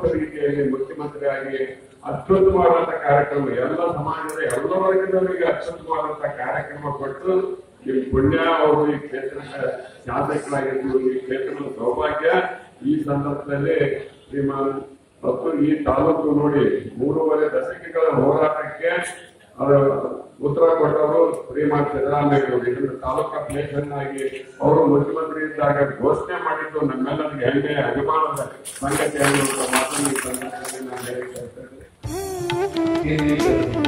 ರೀತಿಯಲ್ಲಿ ಮುಖ್ಯಮಂತ್ರಿಯಾಗಿ ಅತ್ಯುತ್ತಮವಾದಂತ ಕಾರ್ಯಕ್ರಮ ಎಲ್ಲ ಸಮಾಜದ ಎಲ್ಲ ವರ್ಗದವರಿಗೆ ಅತ್ಯುತ್ತಮವಾದಂತ ಕಾರ್ಯಕ್ರಮ ಕೊಟ್ಟು ಈ ಪುಣ್ಯ ಅವರು ಈ ಕ್ಷೇತ್ರದ ಶಾಸಕರಾಗಿದ್ದು ಈ ಕ್ಷೇತ್ರದ ಸೌಭಾಗ್ಯ ಈ ಸಂದರ್ಭದಲ್ಲಿ ಶ್ರೀಮಾನ್ ಮತ್ತು ಈ ತಾಲೂಕು ನೋಡಿ ಮೂರುವರೆ ದಶಕಗಳ ಹೋರಾಟಕ್ಕೆ ಅದು ಉತ್ತರ ಕೊಟ್ಟವರು ಶ್ರೀಮಾನ್ ಸಿದ್ದರಾಮಯ್ಯ ಇದನ್ನು ತಾಲೂಕಾ ಪ್ಲೇಸನ್ ಆಗಿ ಅವರು ಮುಖ್ಯಮಂತ್ರಿ ಇದ್ದಾಗ ಘೋಷಣೆ ಮಾಡಿದ್ದು ನಮ್ಮೆಲ್ಲರಿಗೆ ಹೆಮ್ಮೆ ಅಭಿಮಾನದ ಸಂಗತಿ ಅನ್ನುವಂಥ ಮಾತನ್ನು ಈ ಸಂದರ್ಭದಲ್ಲಿ ನಾನು ಹೇಳ್ತಾ ಇದ್ದೇನೆ. ಈ